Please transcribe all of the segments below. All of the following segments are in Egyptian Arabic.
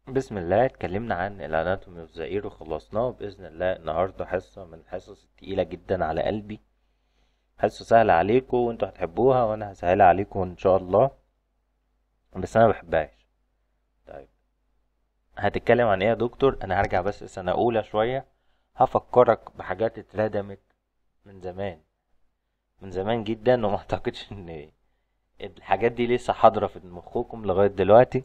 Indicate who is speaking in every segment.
Speaker 1: بسم الله اتكلمنا عن الاناتومي اوف ذا اير وخلصناه باذن الله النهارده حصه من الحصص التقيله جدا على قلبي حصه سهله عليكم وانتوا هتحبوها وانا هسهلها عليكم ان شاء الله بس انا مبحبهاش طيب هتتكلم عن ايه يا دكتور انا هرجع بس سنه اولى شويه هفكرك بحاجات اتردمت من زمان من زمان جدا وما اعتقدش ان الحاجات دي لسه حاضره في مخكم لغايه دلوقتي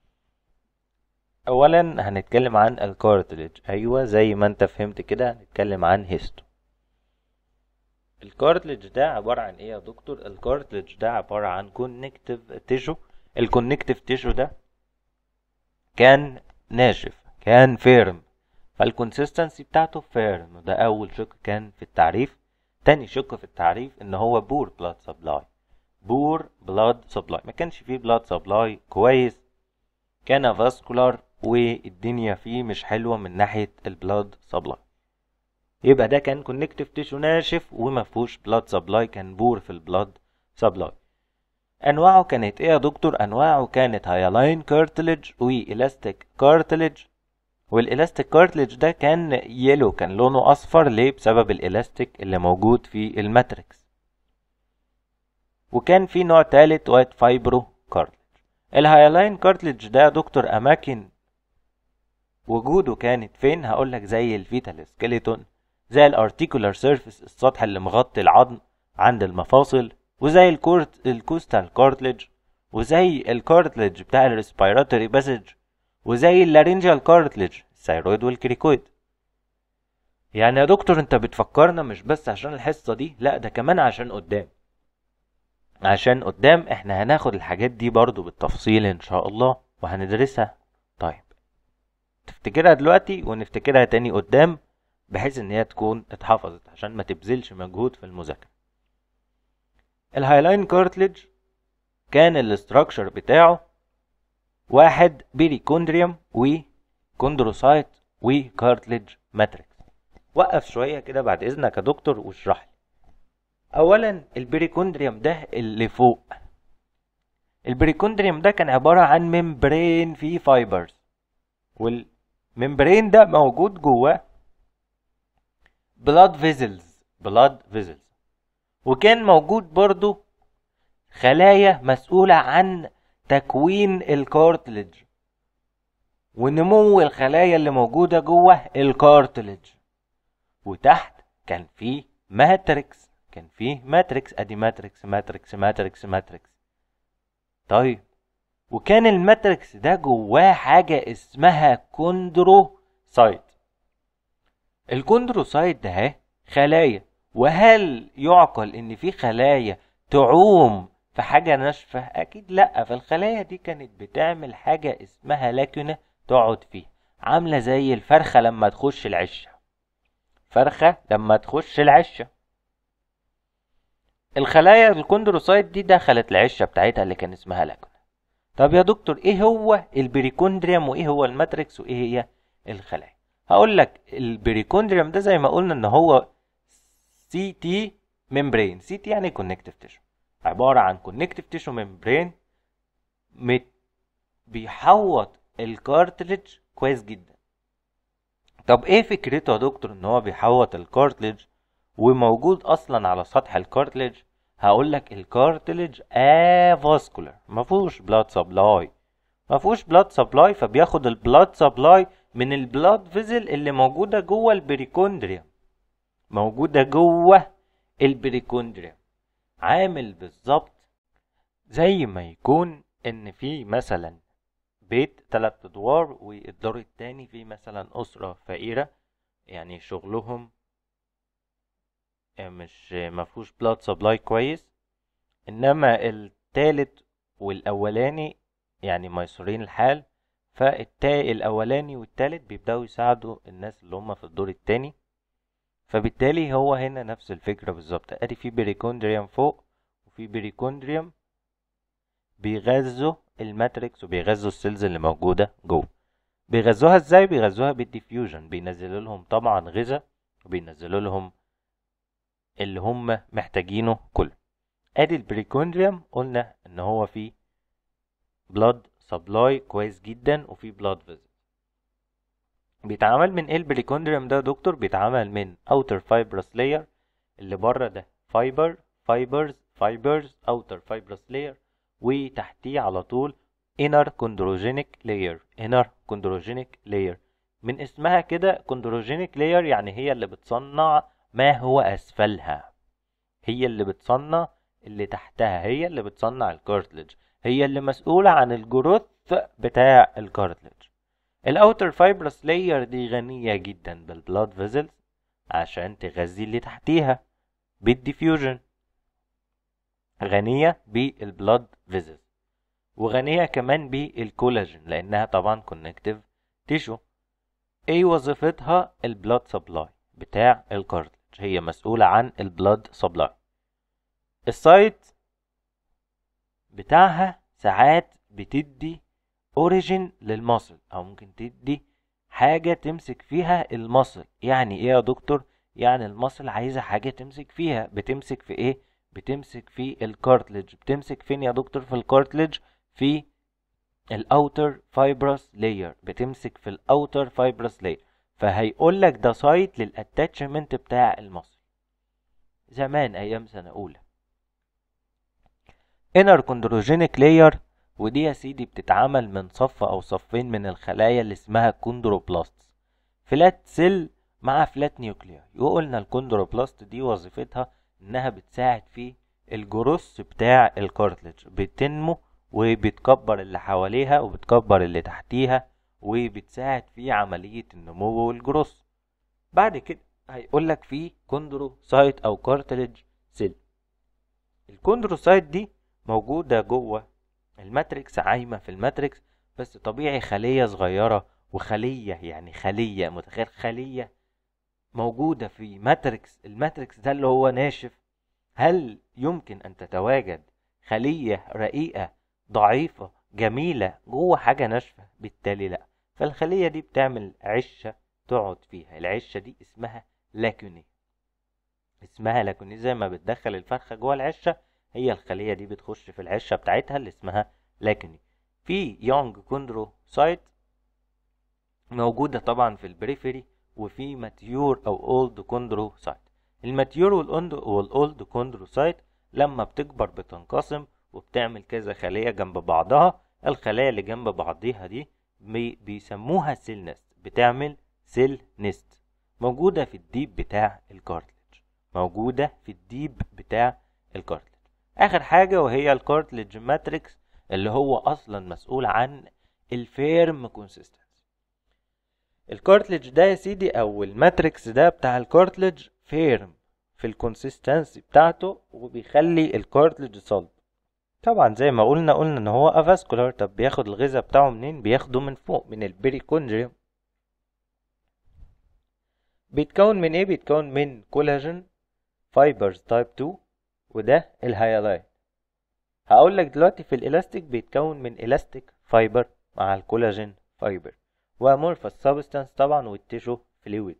Speaker 1: اولا هنتكلم عن الكارتليج ايوه زي ما انت فهمت كده هنتكلم عن هيستو الكارتليج ده عبارة عن ايه يا دكتور الكارتليج ده عبارة عن كونكتيف تيشو الكونكتيف تيشو ده كان ناشف كان فيرم فالكونسيستنسي بتاعته فيرم ده اول شق كان في التعريف تاني شق في التعريف ان هو بور بلاد سبلاي بور بلاد سبلاي ما كانش فيه بلاد سبلاي كويس كان فاسكولار والدنيا فيه مش حلوه من ناحيه البلاد سبلاي يبقى ده كان كونكتيف تيشو ناشف وما فيهوش بلاد سبلاي كان بور في البلاد سبلاي انواعه كانت ايه يا دكتور انواعه كانت هايلاين كارتلج والاستيك كارتلج والالاستيك كارتلج ده كان يلو كان لونه اصفر ليه بسبب الالاستيك اللي موجود في الماتريكس وكان في نوع تالت وايت فايبرو كارتلج الهايلاين كارتلج ده يا دكتور اماكن وجوده كانت فين هقول لك زي الفيتال سكيليتون زي الارتيكولار سيرفيس السطح اللي مغطي العظم عند المفاصل وزي الكورت الكوستال كارتلج وزي الكارتلج بتاع الريسبيراتوري باسج وزي اللارنجال كارتلج الثيرويد والكريكويد يعني يا دكتور انت بتفكرنا مش بس عشان الحصة دي لا ده كمان عشان قدام عشان قدام احنا هناخد الحاجات دي برضو بالتفصيل ان شاء الله وهندرسها طيب تفتكرها دلوقتي ونفتكرها تاني قدام بحيث ان هي تكون اتحفظت عشان ما تبذلش مجهود في المذاكرة الهايلاين كارتلج كان الاستراكشر بتاعه واحد بيريكوندريوم وكوندروسايت وكارتلج ماتريكس وقف شوية كده بعد اذنك يا دكتور واشرح لي اولا البريكوندريوم ده اللي فوق البريكوندريوم ده كان عبارة عن ممبرين فيه فايبرز والممبرين ده موجود جواه بلاد فيزلز بلاد فيزلز وكان موجود برضو خلايا مسؤولة عن تكوين الكارتلج ونمو الخلايا اللي موجودة جوه الكارتلج وتحت كان فيه ماتريكس كان فيه ماتريكس ادي ماتريكس ماتريكس ماتريكس ماتريكس طيب وكان الماتريكس ده جواه حاجة اسمها كوندروسايت الكوندروسايت ده خلايا وهل يعقل ان في خلايا تعوم في حاجة ناشفة اكيد لا فالخلايا دي كانت بتعمل حاجة اسمها لاكونة تقعد فيها عاملة زي الفرخة لما تخش العشة فرخة لما تخش العشة الخلايا الكوندروسايت دي دخلت العشة بتاعتها اللي كان اسمها لاكونة طب يا دكتور ايه هو البريكوندريوم وايه هو الماتريكس وايه هي الخلايا هقول لك البريكوندريوم ده زي ما قلنا ان هو سي تي ممبرين سي تي يعني كونكتيف تيشو عبارة عن كونكتيف تيشو ممبرين بيحوط الكارتلج كويس جدا طب ايه فكرته يا دكتور ان هو بيحوط الكارتلج وموجود اصلا على سطح الكارتلج هقول لك الكارتلج افاسكولار ما فيهوش بلاد سبلاي ما فيهوش بلاد سبلاي فبياخد البلاد سبلاي من البلاد فيزل اللي موجوده جوه البريكوندريوم موجوده جوه البريكوندريوم عامل بالظبط زي ما يكون ان في مثلا بيت تلات ادوار والدور التاني فيه مثلا اسره فقيره يعني شغلهم مش مفهوش بلاد سبلاي كويس انما التالت والاولاني يعني ميسورين الحال فالتا الاولاني والتالت بيبداوا يساعدوا الناس اللي هم في الدور التاني فبالتالي هو هنا نفس الفكرة بالظبط ادي في بريكوندريوم فوق وفي بريكوندريوم بيغذوا الماتريكس وبيغذوا السيلز اللي موجودة جوه بيغذوها ازاي بيغذوها بالديفيوجن بينزلوا لهم طبعا غذاء وبينزلوا لهم اللي هم محتاجينه كله ادي البريكوندريوم قلنا ان هو فيه بلاد سبلاي كويس جدا وفي بلاد فيزلز بيتعمل من ايه البريكوندريوم ده يا دكتور بيتعمل من outer fibrous layer اللي بره ده fiber fibers fibers outer fibrous layer وتحتيه على طول inner chondrogenic layer inner chondrogenic layer من اسمها كده chondrogenic layer يعني هي اللي بتصنع ما هو اسفلها هي اللي بتصنع اللي تحتها هي اللي بتصنع الكارتلج هي اللي مسؤولة عن الجروث بتاع الكارتلج الاوتر فايبرس لاير دي غنية جدا بالبلاد فيزلز عشان تغذي اللي تحتيها بالديفيوجن غنية بالبلاد فيزلز وغنية كمان بالكولاجين لانها طبعا كونكتيف تيشو ايه وظيفتها البلاد سبلاي بتاع الكارتلج هي مسؤولة عن البلاد سبلاي السايت بتاعها ساعات بتدي اوريجين للمصل او ممكن تدي حاجة تمسك فيها المصل يعني ايه يا دكتور يعني المصل عايزة حاجة تمسك فيها بتمسك في ايه بتمسك في الكارتلج بتمسك فين يا دكتور في الكارتلج في الاوتر فايبرس لاير بتمسك في الاوتر فايبرس لاير فهيقول لك ده سايت للاتاتشمنت بتاع المصل زمان ايام سنة اولى inner chondrogenic layer ودي يا سيدي بتتعمل من صف او صفين من الخلايا اللي اسمها كوندروبلاست فلات سيل مع فلات نيوكليا وقلنا الكوندروبلاست دي وظيفتها انها بتساعد في الجروس بتاع الكارتلج بتنمو وبتكبر اللي حواليها وبتكبر اللي تحتيها وبتساعد في عملية النمو والجروس بعد كده هيقولك في كوندروسايت او كارتلج سيل الكوندروسايت دي موجودة جوه الماتريكس عايمة في الماتريكس بس طبيعي خلية صغيرة وخلية يعني خلية متخيل خلية موجودة في ماتريكس الماتريكس ده اللي هو ناشف هل يمكن أن تتواجد خلية رقيقة ضعيفة جميلة جوه حاجة ناشفة بالتالي لأ فالخلية دي بتعمل عشة تقعد فيها العشة دي اسمها لاكوني اسمها لاكوني زي ما بتدخل الفرخة جوه العشة هي الخلية دي بتخش في العشة بتاعتها اللي اسمها لاكني في يونج كوندروسايت موجودة طبعا في البريفري وفي ماتيور او اولد كوندروسايت الماتيور والاولد كوندروسايت لما بتكبر بتنقسم وبتعمل كذا خلية جنب بعضها الخلايا اللي جنب بعضيها دي بيسموها سيل نست بتعمل سيل نست موجودة في الديب بتاع الكارتلج موجودة في الديب بتاع الكارتلج اخر حاجة وهي الكارتلج ماتريكس اللي هو اصلا مسؤول عن الفيرم كونسيستنسي الكارتلج ده يا سيدي او الماتريكس ده بتاع الكارتلج فيرم في الكونسيستنسي بتاعته وبيخلي الكارتلج صلب طبعا زي ما قلنا قلنا ان هو افاسكولار طب بياخد الغذاء بتاعه منين بياخده من فوق من البريكوندريوم بيتكون من ايه بيتكون من كولاجين فايبرز تايب 2 وده الهيالاين هقول لك دلوقتي في الالاستيك بيتكون من الاستيك فايبر مع الكولاجين فايبر وامورفس سبستانس طبعا والتيشو فلويد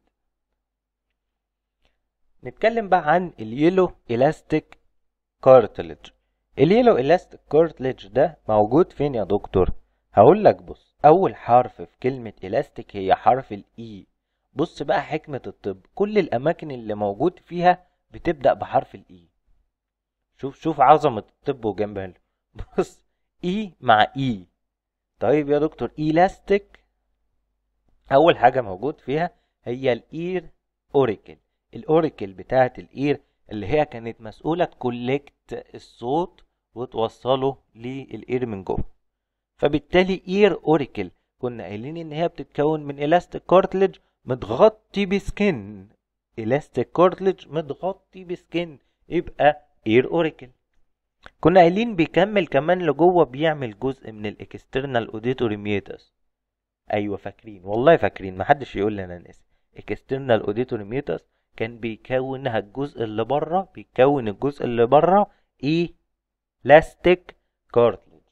Speaker 1: نتكلم بقى عن اليلو الاستيك كارتلج اليلو الاستيك كارتلج ده موجود فين يا دكتور هقول لك بص اول حرف في كلمة الاستيك هي حرف الاي بص بقى حكمة الطب كل الاماكن اللي موجود فيها بتبدأ بحرف الاي شوف شوف عظمة الطب وجماله بص اي مع اي طيب يا دكتور ايلاستيك اول حاجة موجود فيها هي الاير اوريكل الاوريكل بتاعت الاير اللي هي كانت مسؤولة تكولكت الصوت وتوصله للاير من جوه فبالتالي اير اوريكل كنا قايلين ان هي بتتكون من الاستيك كارتلج متغطي بسكن الاستيك كارتلج متغطي بسكن يبقى اير اوريكل كنا قايلين بيكمل كمان لجوه بيعمل جزء من الاكسترنال اوديتوري ميتاس ايوه فاكرين والله فاكرين محدش يقول لي انا ناسي اكسترنال اوديتوري ميتاس كان بيكونها الجزء اللي بره بيكون الجزء اللي بره ايه لاستيك كارتلج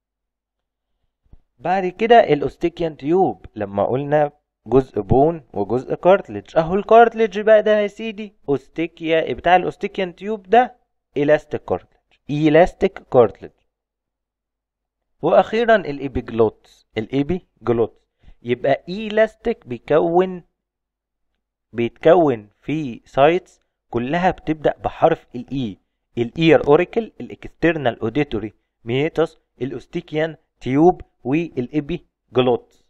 Speaker 1: بعد كده الاوستيكيان تيوب لما قلنا جزء بون وجزء كارتلج اهو الكارتلج بقى ده يا سيدي اوستيكيا بتاع الاوستيكيان تيوب ده الاستيك كارتلج الاستيك كارتلج واخيرا الابيجلوتس الابيجلوتس يبقى ايلاستيك بيكون بيتكون في سايتس كلها بتبدأ بحرف الاي الاير اوريكل الاكسترنال اوديتوري ميتس الاوستيكيان تيوب والابي جلوت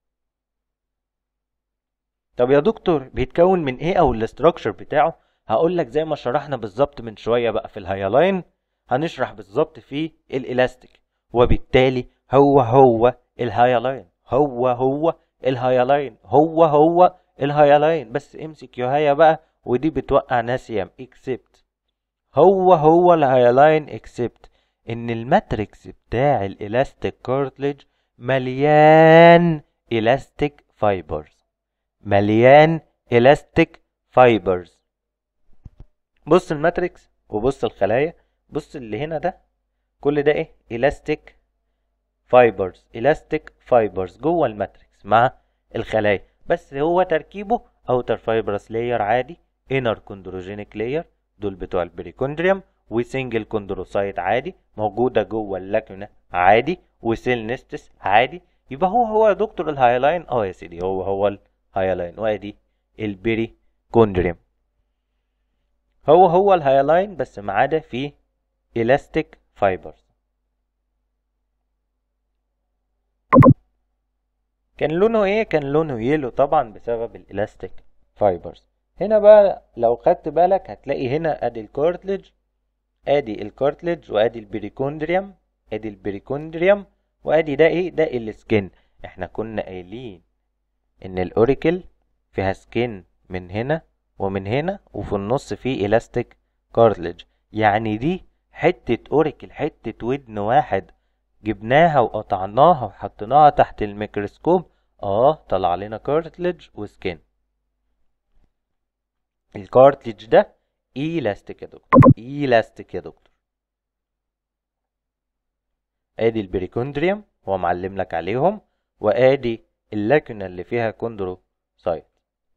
Speaker 1: طب يا دكتور بيتكون من ايه او الاستراكشر بتاعه هقول لك زي ما شرحنا بالظبط من شويه بقى في الهايلاين هنشرح بالظبط في الالاستيك وبالتالي هو هو الهايلاين هو هو الهايلاين هو هو الهايلاين بس امسك يا بقى ودي بتوقع ناس يام اكسبت هو هو الهايلاين اكسبت ان الماتريكس بتاع الالاستيك كارتلج مليان الاستيك فايبرز مليان الاستيك فايبرز بص الماتريكس وبص الخلايا بص اللي هنا ده كل ده ايه الاستيك فايبرز الاستيك فايبرز جوه الماتريكس مع الخلايا بس هو تركيبه اوتر فايبرس لاير عادي انر كوندروجينيك لاير دول بتوع البريكوندريوم وسنجل كوندروسايت عادي موجوده جوه اللاكونا عادي وسيل نستس عادي يبقى هو هو يا دكتور الهايلاين اه يا سيدي هو هو الهايلاين وادي البري كوندريوم هو هو الهايلاين بس ما عدا فيه elastic fibers كان لونه ايه كان لونه يلو طبعا بسبب الالاستيك فايبرز هنا بقى لو خدت بالك هتلاقي هنا ادي الكارتلج ادي الكارتلج وادي البريكوندريوم ادي البريكوندريوم وادي ده ايه ده السكين احنا كنا قايلين ان الاوريكل فيها سكين من هنا ومن هنا وفي النص فيه الاستيك كارتلج يعني دي حتة اوريكل حتة ودن واحد جبناها وقطعناها وحطيناها تحت الميكروسكوب اه طلع لنا كارتلج وسكين الكارتلج ده ايلاستيك يا دكتور ايلاستيك يا دكتور ادي البريكوندريوم هو معلم لك عليهم وادي اللاكونا اللي فيها كوندروسايت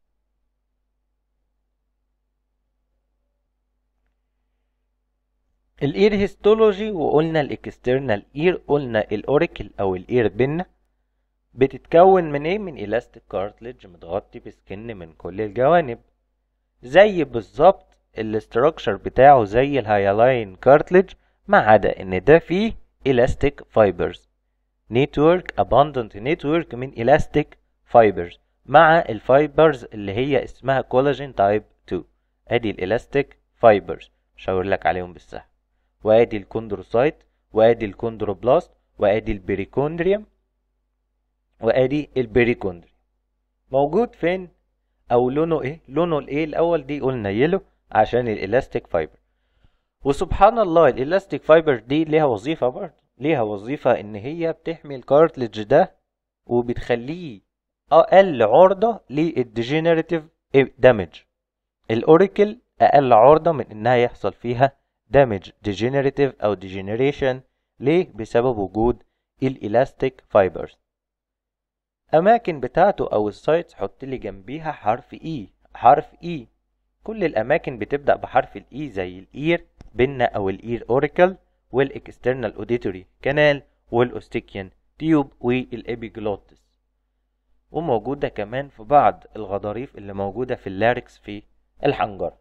Speaker 1: الاير هيستولوجي وقلنا الاكسترنال اير قلنا الاوريكل او الاير بينا بتتكون من ايه من الاستيك كارتلج متغطي بسكن من كل الجوانب زي بالظبط الاستراكشر بتاعه زي الهايلاين كارتلج ما عدا ان ده فيه elastic fibers network abundant network من elastic fibers مع الفايبرز اللي هي اسمها كولاجين تايب 2 ادي الالاستيك فايبرز شاور لك عليهم بالسهل وادي الكوندروسايت وادي الكوندروبلاست وادي البريكوندريوم وادي البريكوندريوم موجود فين او لونه ايه لونه الايه الاول دي قلنا يلو عشان الالاستيك فايبر وسبحان الله الالاستيك فايبر دي ليها وظيفه برضه ليها وظيفه ان هي بتحمي الكارتلج ده وبتخليه اقل عرضه للديجنريتيف دامج الاوريكل اقل عرضه من انها يحصل فيها دامج degenerative او degeneration ليه بسبب وجود الالاستيك فايبرز اماكن بتاعته او السايتس حط لي جنبيها حرف اي حرف اي كل الاماكن بتبدا بحرف الاي زي الاير بينا او الاير اوريكل والاكسترنال اوديتوري كانال والاوستيكيان تيوب والابيجلوتس وموجوده كمان في بعض الغضاريف اللي موجوده في اللاركس في الحنجره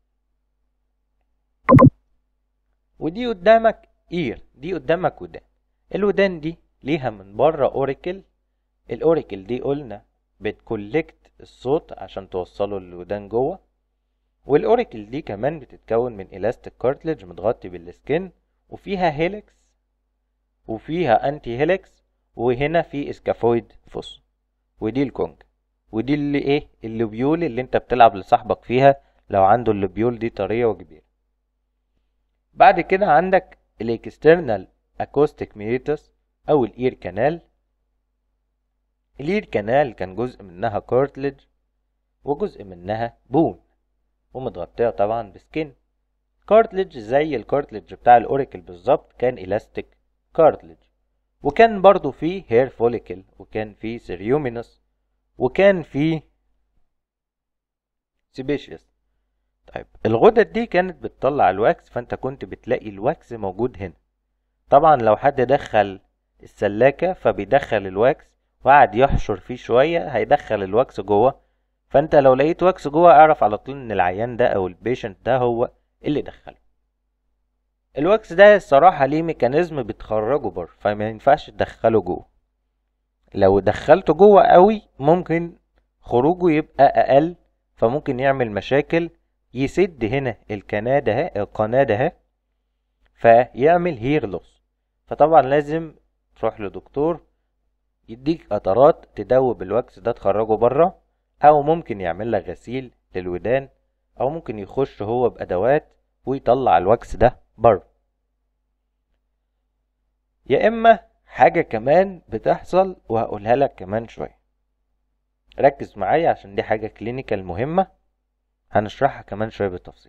Speaker 1: ودي قدامك اير دي قدامك ودان الودان دي ليها من بره اوريكل الاوريكل دي قلنا بتكولكت الصوت عشان توصله للودان جوه والاوريكل دي كمان بتتكون من الاستيك كارتلج متغطي بالسكن وفيها هيلكس وفيها انتي هيلكس وهنا في اسكافويد فوس ودي الكونج ودي اللي ايه اللوبيول اللي انت بتلعب لصاحبك فيها لو عنده اللوبيول دي طريه وكبيره بعد كده عندك الاكسترنال اكوستيك ميتس او الاير كانال الاير كانال كان جزء منها كارتلج وجزء منها بون ومتغطية طبعا بسكين كارتلج زي الكارتلج بتاع الاوريكل بالظبط كان الاستيك كارتلج وكان برضو فيه هير فوليكل وكان فيه سيريومينس وكان فيه سيبيشيس طيب الغدد دي كانت بتطلع الواكس فانت كنت بتلاقي الواكس موجود هنا طبعا لو حد دخل السلاكة فبيدخل الواكس وقعد يحشر فيه شويه هيدخل الواكس جوه فانت لو لقيت واكس جوه اعرف على طول ان العيان ده او البيشنت ده هو اللي دخله الواكس ده الصراحه ليه ميكانيزم بتخرجه بره فما ينفعش تدخله جوه لو دخلته جوه قوي ممكن خروجه يبقى اقل فممكن يعمل مشاكل يسد هنا القناه ده القناه ده فيعمل هير لوس فطبعا لازم تروح لدكتور يديك قطرات تدوب الواكس ده تخرجه بره او ممكن يعمل لك غسيل للودان او ممكن يخش هو بادوات ويطلع الواكس ده بره يا اما حاجه كمان بتحصل وهقولها لك كمان شويه ركز معايا عشان دي حاجه كلينيكال مهمه هنشرحها كمان شويه بالتفصيل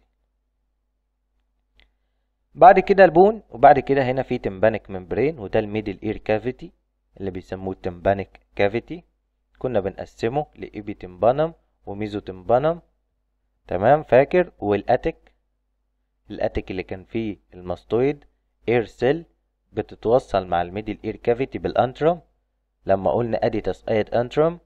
Speaker 1: بعد كده البون وبعد كده هنا في تمبانيك ممبرين وده الميدل اير كافيتي اللي بيسموه تمبانيك كافيتي كنا بنقسمه لإيبي تمبانم وميزو تمبانم تمام فاكر والاتيك الاتيك اللي كان فيه الماستويد اير سيل بتتوصل مع الميدل اير كافيتي بالانترم لما قلنا اديتاس ايد انترم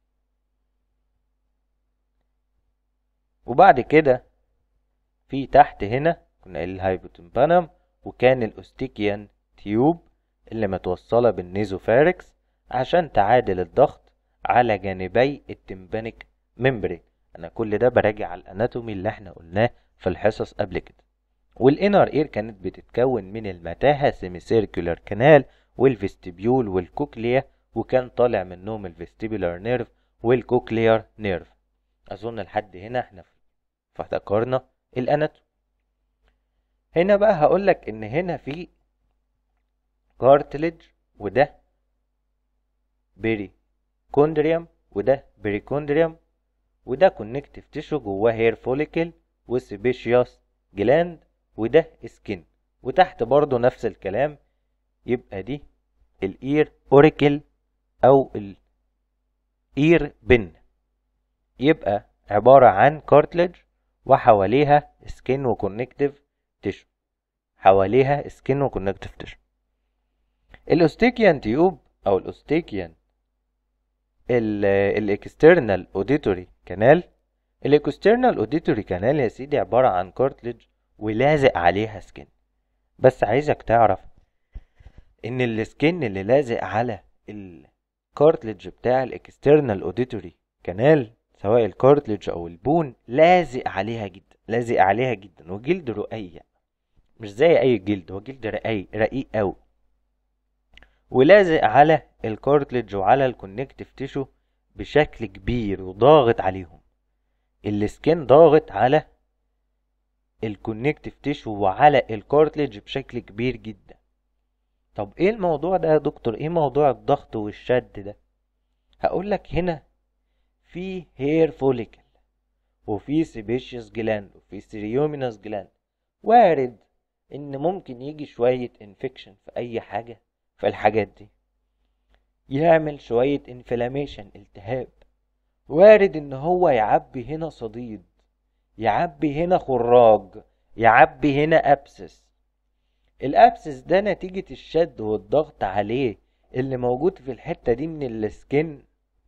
Speaker 1: وبعد كده في تحت هنا كنا قايلين الهايبوتمبانم وكان الاوستيكيان تيوب اللي متوصلة بالنيزوفاركس عشان تعادل الضغط على جانبي التمبانيك ممبرين انا كل ده براجع على الاناتومي اللي احنا قلناه في الحصص قبل كده والانر اير كانت بتتكون من المتاهة سيمي سيركولار كانال والفيستبيول والكوكليا وكان طالع منهم الفيستيبولار نيرف والكوكليار نيرف اظن لحد هنا احنا فافتكرنا الاناتومي هنا بقى هقولك ان هنا في كارتلج وده بيري كوندريوم وده بريكوندريوم وده كونكتيف تيشو جواه هير فوليكل وسبيشيوس جلاند وده سكين وتحت برضو نفس الكلام يبقى دي الاير اوريكل او الاير بن يبقى عبارة عن كارتلج وحواليها سكين وكونكتيف تيشو حواليها سكين وكونكتيف تيشو الاوستيكيان تيوب او الاوستيكيان الاكسترنال اوديتوري كانال الاكسترنال اوديتوري كانال يا سيدي عبارة عن كارتلج ولازق عليها سكين بس عايزك تعرف ان السكين اللي لازق على الكارتلج بتاع الاكسترنال اوديتوري كانال سواء الكارتلج او البون لازق عليها جدا لازق عليها جدا وجلد رقيق مش زي اي جلد هو جلد رقيق رقيق قوي ولازق على الكارتلج وعلى الكونكتيف تيشو بشكل كبير وضاغط عليهم السكين ضاغط على الكونكتيف تيشو وعلى الكارتلج بشكل كبير جدا طب ايه الموضوع ده يا دكتور ايه موضوع الضغط والشد ده هقول لك هنا في هير فوليكل وفي سيبيشيوس جلاند وفي سيريومينس جلاند وارد ان ممكن يجي شوية انفكشن في اي حاجة في الحاجات دي يعمل شوية انفلاميشن التهاب وارد ان هو يعبي هنا صديد يعبي هنا خراج يعبي هنا ابسس الابسس ده نتيجة الشد والضغط عليه اللي موجود في الحتة دي من السكن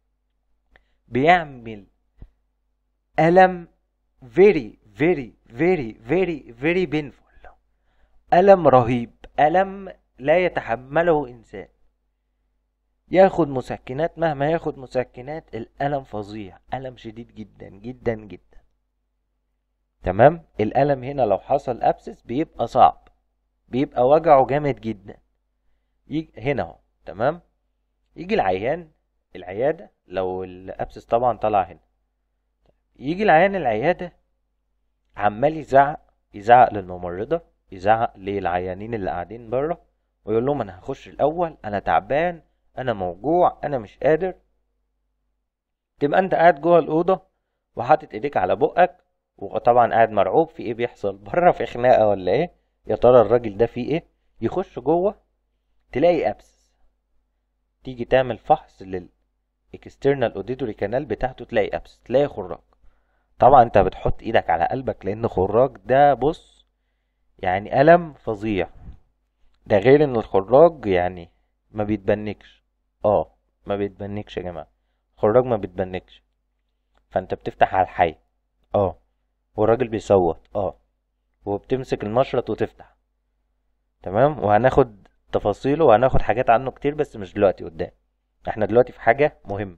Speaker 1: بيعمل ألم very very very very very painful ألم رهيب ألم لا يتحمله إنسان ياخد مسكنات مهما ياخد مسكنات الألم فظيع ألم شديد جدا جدا جدا تمام الألم هنا لو حصل أبسس بيبقى صعب بيبقى وجعه جامد جدا يجي هنا اهو تمام يجي العيان العيادة لو الأبسس طبعا طلع هنا يجي العيان العيادة عمال يزعق يزعق للممرضة يزعق للعيانين اللي قاعدين بره ويقول لهم انا هخش الاول انا تعبان انا موجوع انا مش قادر تبقى انت قاعد جوه الاوضه وحاطط ايديك على بقك وطبعا قاعد مرعوب في ايه بيحصل بره في خناقه ولا ايه يا ترى الراجل ده فيه ايه يخش جوه تلاقي ابسس تيجي تعمل فحص للاكسترنال اوديتوري كانال بتاعته تلاقي ابسس تلاقي خراج طبعا انت بتحط ايدك على قلبك لان خراج ده بص يعني الم فظيع ده غير ان الخراج يعني ما بيتبنكش اه ما بيتبنكش يا جماعه خراج ما بيتبنكش فانت بتفتح على الحي اه والراجل بيصوت اه وبتمسك المشرط وتفتح تمام وهناخد تفاصيله وهناخد حاجات عنه كتير بس مش دلوقتي قدام احنا دلوقتي في حاجة مهمة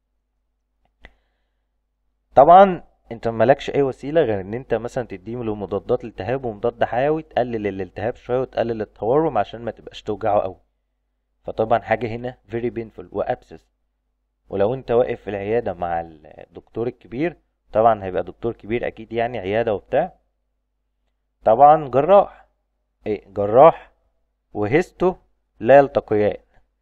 Speaker 1: طبعا انت مالكش اي وسيلة غير ان انت مثلا تديله له مضادات التهاب ومضاد حيوي تقلل الالتهاب شوية وتقلل التورم عشان ما تبقاش توجعه قوي فطبعا حاجة هنا very painful وابسس ولو انت واقف في العيادة مع الدكتور الكبير طبعا هيبقى دكتور كبير اكيد يعني عيادة وبتاع طبعا جراح ايه جراح وهستو لا يلتقيان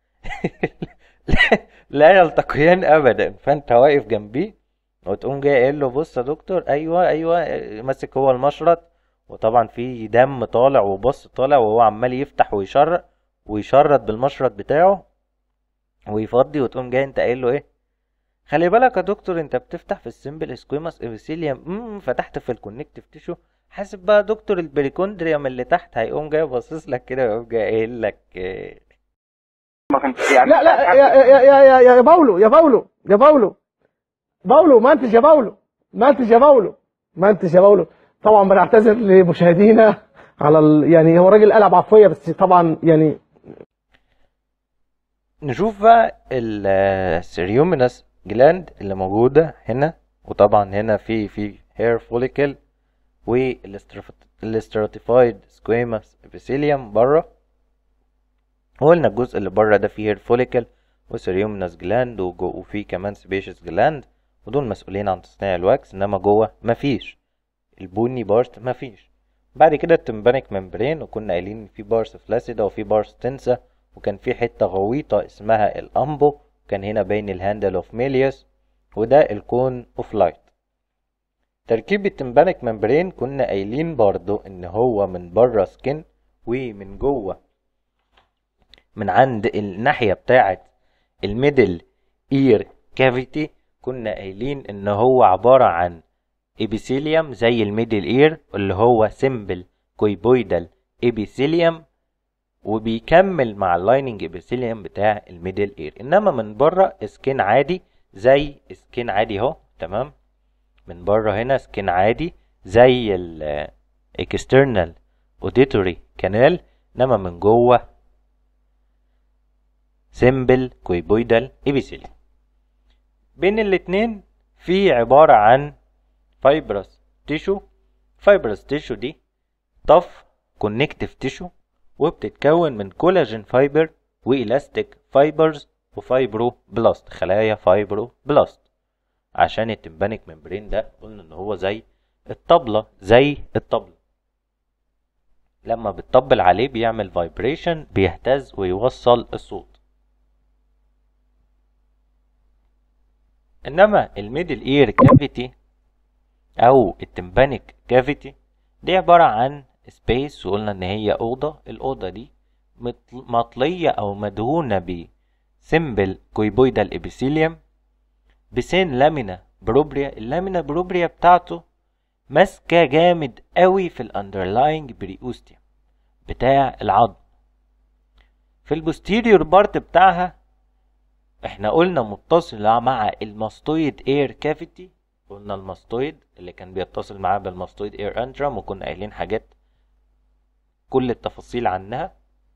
Speaker 1: لا يلتقيان ابدا فانت واقف جنبيه وتقوم جاي قايل له بص يا دكتور ايوه ايوه ماسك هو المشرط وطبعا في دم طالع وبص طالع وهو عمال يفتح ويشرق ويشرط بالمشرط بتاعه ويفضي وتقوم جاي انت قايل له ايه خلي بالك يا دكتور انت بتفتح في السمبل سكويماس ابيثيليوم امم فتحت في الكونكتيف تيشو حاسب بقى دكتور البريكوندريوم اللي تحت هيقوم جاي باصص لك كده ويقوم جاي قايل لك إيه.
Speaker 2: لا لا يا يا يا يا, يا باولو يا باولو يا باولو باولو منتج يا باولو منتج يا باولو منتج يا باولو طبعا بنعتذر لمشاهدينا على ال... يعني هو راجل قلب عفويه بس طبعا يعني
Speaker 1: نشوف بقى السيريومينس جلاند اللي موجودة هنا وطبعا هنا في في هير فوليكل والاستراتيفايد سكويماس ابيثيليوم بره وقلنا الجزء اللي بره ده فيه هير فوليكل وسيريومينس جلاند وفيه كمان سبيشس جلاند ودول مسؤولين عن تصنيع الواكس انما جوه مفيش البني بارت مفيش بعد كده التمبانيك ممبرين وكنا قايلين في بارس فلاسيدا وفي بارس تنسا وكان في حته غويطه اسمها الامبو كان هنا باين الهاندل اوف ميليوس وده الكون اوف لايت تركيب التمبانيك ممبرين كنا قايلين برضو ان هو من بره سكن ومن جوه من عند الناحيه بتاعه الميدل اير كافيتي كنا قايلين ان هو عباره عن ابيثيليوم زي الميدل اير اللي هو سيمبل كويبويدال ابيثيليوم وبيكمل مع اللايننج ابيثيليوم بتاع الميدل اير انما من بره سكين عادي زي سكين عادي اهو تمام من بره هنا سكين عادي زي الاكسترنال اوديتوري كانال انما من جوه سيمبل كويبويدال ابيثيليوم بين الاتنين في عبارة عن فايبرس تيشو فايبرس تيشو دي طف كونكتيف تيشو وبتتكون من كولاجين فايبر وإلاستيك فايبرز وفايبرو بلاست خلايا فايبرو بلاست عشان التمبانيك ممبرين ده قلنا ان هو زي الطبلة زي الطبلة لما بتطبل عليه بيعمل فايبريشن بيهتز ويوصل الصوت انما الميدل اير كافيتي او التمبانيك كافيتي دي عبارة عن سبيس وقلنا ان هي اوضة الاوضة دي مطلية او مدهونة ب سيمبل كويبويدال ابيثيليوم بسين لامينا بروبريا اللامينا بروبريا بتاعته ماسكة جامد قوي في الاندرلاينج بريوستيوم بتاع العظم في البوستيريور بارت بتاعها احنا قلنا متصلة مع الماستويد اير كافيتي قلنا الماستويد اللي كان بيتصل معاه بالماستويد اير انترم وكنا قايلين حاجات كل التفاصيل عنها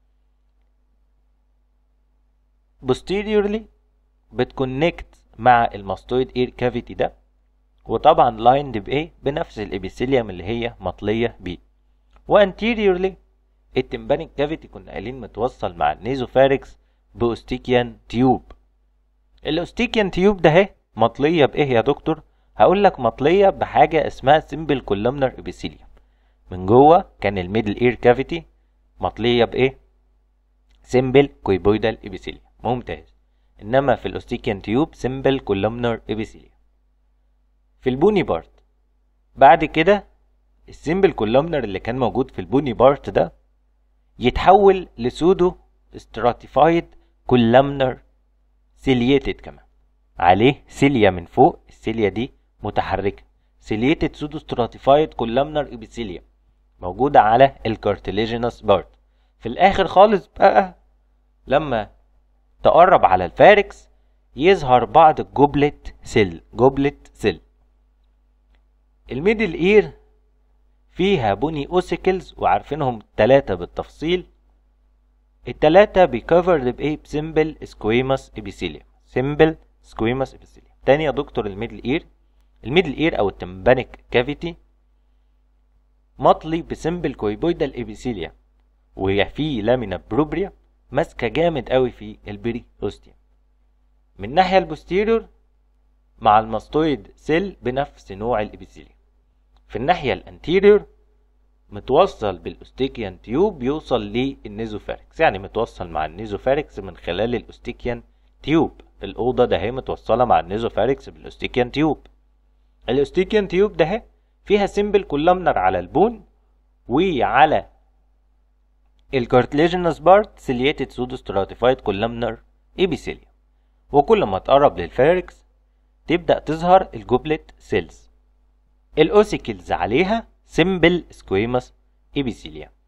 Speaker 1: posteriorly بتكونكت مع الماستويد اير كافيتي ده وطبعا لايند بايه بنفس الابيثيليوم اللي هي مطليه بيه وانتيريورلي التمبانيك كافيتي كنا قايلين متوصل مع النيزوفاركس باوستيكيان تيوب الاوستيكيان تيوب ده اهي مطليه بايه يا دكتور هقول لك مطليه بحاجه اسمها سيمبل كولومنر ابيثيليوم من جوه كان الميدل اير كافيتي مطليه بايه سيمبل كويبويدال ابيثيليوم ممتاز انما في الاوستيكيان تيوب سيمبل كولومنر ابيثيليوم في البوني بارت بعد كده السيمبل كولومنر اللي كان موجود في البوني بارت ده يتحول لسودو ستراتيفايد كولومنر سيلييتد كمان عليه سيليا من فوق السيليا دي متحركه سيلييتد سودو ستراتيفايد كولومنر ابيثيليوم موجوده على الكارتليجينوس بارت في الاخر خالص بقى لما تقرب على الفاركس يظهر بعض الجوبلت سيل جوبلت سيل الميدل اير فيها بني اوسيكلز وعارفينهم التلاتة بالتفصيل التلاتة بيكفرد بايه بسمبل سكويموس ابيثيليوم سمبل سكويموس ابيثيليوم تاني يا دكتور الميدل اير الميدل اير او التمبانيك كافيتي مطلي بسمبل كويبويدال ابيثيليوم وهي فيه لامينا بروبريا ماسكه جامد قوي في البري اوستيوم من الناحيه البوستيريور مع الماستويد سيل بنفس نوع الابيثيليوم في الناحيه الانتيريور متوصل بالاوستيكيان تيوب يوصل للنيزوفاركس يعني متوصل مع النيزوفاركس من خلال الاوستيكيان تيوب الاوضه ده هي متوصله مع النيزوفاركس بالاوستيكيان تيوب الاوستيكيان تيوب ده هي فيها سيمبل كولامنر على البون وعلى الكارتليجينس بارت سيلياتد سودو ستراتيفايد كولامنر ايبيثيليوم وكل ما تقرب للفاركس تبدأ تظهر الجوبلت سيلز الاوسيكلز عليها سيمبل سكويموس ايبيثيليوم